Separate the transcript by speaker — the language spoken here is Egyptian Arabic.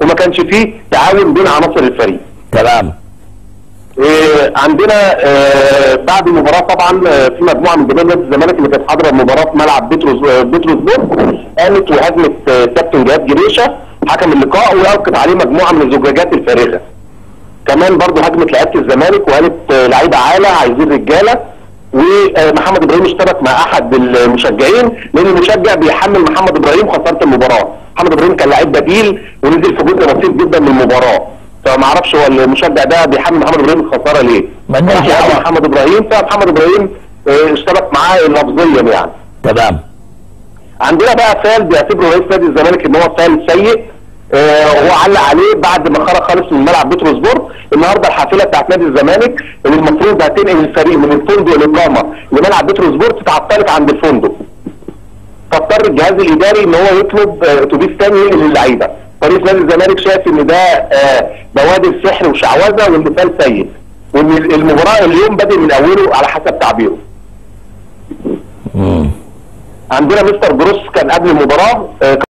Speaker 1: وما كانش فيه تعاون بين عناصر الفريق
Speaker 2: تمام
Speaker 1: إيه، عندنا آه، بعد المباراه طبعا آه، في مجموعه من جماهير نادي الزمالك اللي كانت حاضره المباراه في ملعب بتروس آه، بتروسبورg قامت وهاجمت آه، كابتن جهاد جريشه حكم اللقاء والقت عليه مجموعه من الزجاجات الفارغه. كمان برضه هاجمت لعيبه الزمالك وقالت آه، لعيبه عاله عايزين رجاله ومحمد ابراهيم اشتبك مع احد المشجعين لان المشجع بيحمل محمد ابراهيم خساره المباراه، محمد ابراهيم كان لعيب بديل ونزل في جزء بسيط جدا من المباراه. فما اعرفش هو المشجع ده بيحمل محمد ابراهيم الخساره ليه؟
Speaker 2: مالناش
Speaker 1: راح
Speaker 2: دعوة.
Speaker 1: يقابل محمد ابراهيم فمحمد ابراهيم آه، اشتبك معاه لفظيا يعني.
Speaker 2: تمام
Speaker 1: عندنا بقى فال بيعتبره رئيس نادي الزمالك ان هو فال سيء آه هو علق عليه بعد ما خرج خالص من ملعب بتروسبورg النهارده الحافله بتاعت نادي الزمالك اللي المفروض هتنقل الفريق من الفندق الاقامه لملعب بتروسبورg اتعطلت عند الفندق فاضطر الجهاز الاداري ان هو يطلب آه، اتوبيس تاني ينقل اللعيبه فريق نادي الزمالك شايف ان ده آه، بوادر سحر وشعوذه وان فال سيء وان المباراه اليوم بادئ من اوله على حسب تعبيره
Speaker 2: مم.
Speaker 1: عندنا مستر جروس كان قبل المباراه آه،